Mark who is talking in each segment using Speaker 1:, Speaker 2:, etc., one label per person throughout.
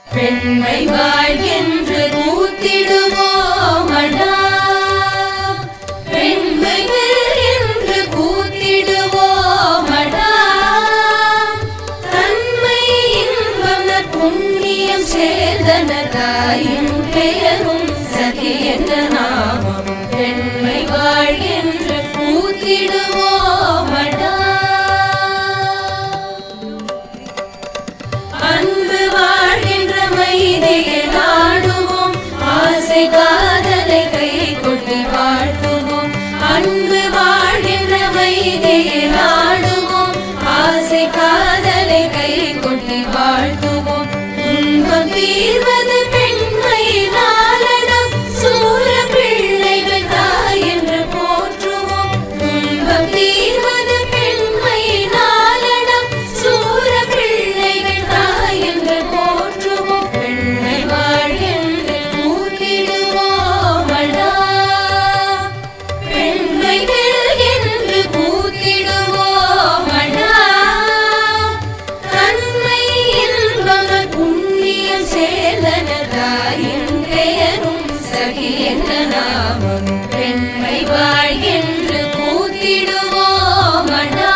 Speaker 1: பெண்மை வாழ்கின்று கூத்திடுவோமடா பெண்மைகள் என்று கூத்திடுவோமடா தன்மை இன்பம் புண்ணியம் சேர்ந்தன தாயின் பெயரும் சகி என்ற நாமம் பெண்மை வாழ்கின்று கூத்திடுவோமடா அன்பு வாழ்கின்ற மைதியை நாடுவோம் ஆசை காதலை கை கொட்டி வாழ்த்துவோம் அன்பு வாழ்கின்ற மைதியை நாடுவோம் ஆசை காதலை கை கொட்டி வாழ்த்துவோம் துன்பம் தீர்வது பெண்மையினாலனம் சூர பிள்ளைகள் தாய் என்று போற்றுவோம் துன்பம் தீர்வது பெண்மையினாலனம் சூர பிள்ளைகள் தாய் என்று போற்றுவோம் பெண்ணை வாழ்கின்ற கூட்டிடுவோமடா பெண்மைகள் என்று கூட்டிடுவோமடா தன்மை இன்பம் புண்ணியம் சேர்ந்தன தாயின் பெயரும் சகி என்ற நாமம் பெண்மை வாழ்கின்று கூத்திடுவோமடா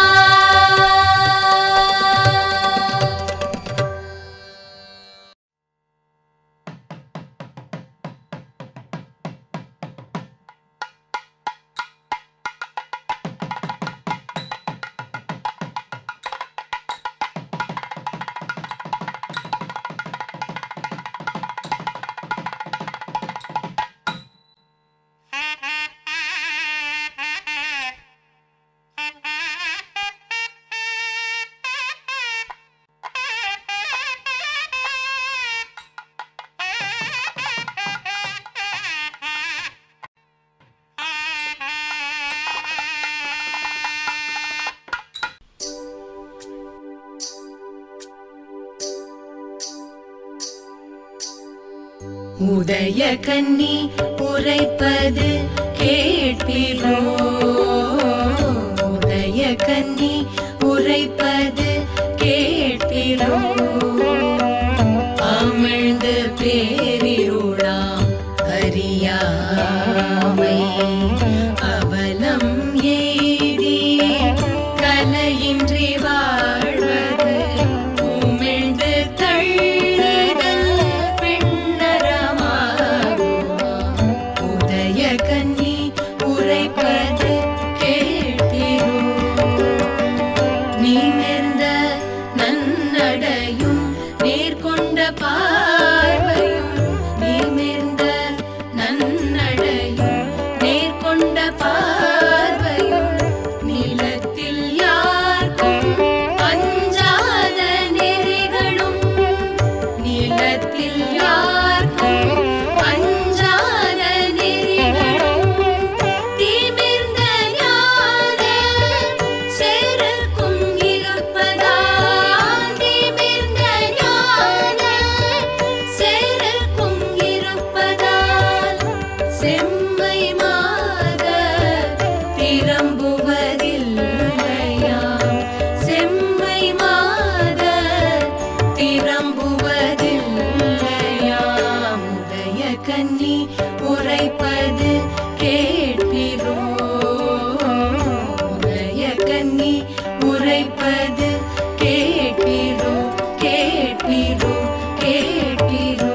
Speaker 1: உதய கன்னி உரைப்பது கேட்பிரோ உதய கன்னி உரைப்பது கேட்பிரோ அமிழ்ந்து பேரிருளாம் அறியாமை அவலம் எய்தி கலையின்றி வாழ்வது உமிழ்ந்து தள்ளுதல் பெண்ணரமாகுமா உதய கன்னி உரைப்பது கேட்டிரோ நீர்ந்த நன்னடையும் நேர்கொண்ட பார்வையும் நீர்ந்த நன்னடையும் நேர்கொண்ட பார்வையும் நிலத்தில் யாருக்கும் அஞ்சாத நெறிகளும் நிலத்தில் யாருக்கும் அஞ்சாத நெறிகளும் தீமிர்ந்த ஞான செருக்கும் இருப்பதால் தீமிர்ந்த ஞான செருக்கும் இருப்பதால் செம்மை மாத திரம்புவதில்லையாம் செம்மை மாத திரம்புவதில்லையாம் உதய கன்னி உரைப்பது கேட்பிரோ உதய கன்னி உரைப்பது கேட்பிரோ கேட்பிரோ கேட்பிரோ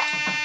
Speaker 1: ஆ